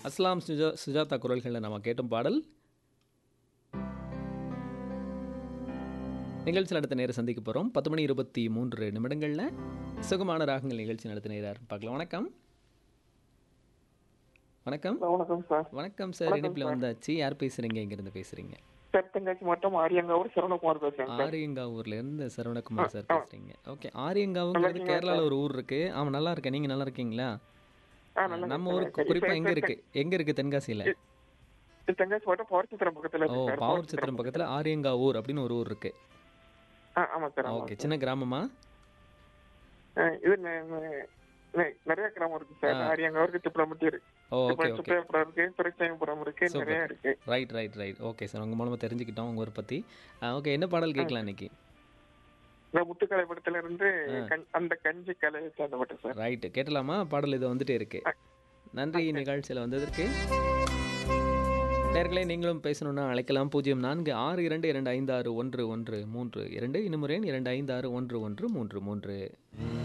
அஸ்லாம் சுஜா சுஜாதா குரல்களில் நம்ம கேட்டும் பாடல் நிகழ்ச்சி நடத்த நேரம் சந்திக்க போகிறோம் பத்து மணி இருபத்தி மூன்று நிமிடங்களில் சுகமான ராகங்கள் நிகழ்ச்சி நடத்த நேரம் பார்க்கலாம் வணக்கம் வணக்கம் வணக்கம் சார் வணக்கம் சார் இணைப்பில் வந்தாச்சு யார் பேசுகிறீங்க இங்கேருந்து பேசுகிறீங்க சார் தென்காசி மாவட்டம் ஆரியங்காவூர் சரவணகுமார் பேசுறேன் சார் ஆரியங்காவூர்ல இருந்து சரவணகுமார் சார் பேசுறீங்க ஓகே ஆரியங்காவுங்கிறது கேரளால ஒரு ஊர் இருக்கு ஆமா நல்லா இருக்கேன் நீங்க நல்லா இருக்கீங்களா ஆ, நல்லா நம்ம இருக்கேன் ஊருக்கு சார். குறிப்பா இப்ப எங்க இப்ப இருக்கு எங்க இருக்கு தென்காசியில இது தென்காசி மாவட்டம் பவர்ச்சித்திரம் பக்கத்துல ஓ இருக்கு சார் பாவூர் சித்திரம் பக்கத்துல ஆரியங்காவூர் அப்படின்னு ஒரு ஊர் இருக்கு ஆ, ஆமா சார் ஆமா ஓகே சின்ன கிராமமா ஆ, இது நெ- நெ- நெ- நிறைய கிராமம் இருக்கு சார் ஆரியங்காவூருக்கு திப்பலம்பட்டி இருக்கு ஓ ஓகே ஓகே சுப்பையாபுரம் இருக்கு துறைச்சாயபுரம் இருக்கு Super. நிறைய இருக்கு right right right okay sir உங்க மூலமா தெரிஞ்சுக்கிட்டோம் உங்க ஊர் பத்தி ஓகே என்ன பாடல் கேட்கலாம் இன்னைக்கு இந்த முத்துக்கலை படத்துல இருந்து கண்- அந்த கஞ்சி கலை சேர்ந்த பட்டம் சார் ரைட் கேட்டலாமா பாடல் இது வந்துட்டே இருக்கு நன்றி நிகழ்ச்சியில் வந்ததற்கு நேர்களே நீங்களும் பேசணும்னா அழைக்கலாம் பூஜ்ஜியம் நான்கு ஆறு இரண்டு இரண்டு ஐந்து ஆறு ஒன்று ஒன்று மூன்று இரண்டு இன்னும் இரண்டு ஐந்து ஆறு ஒன்று ஒன்று மூன்று மூன்று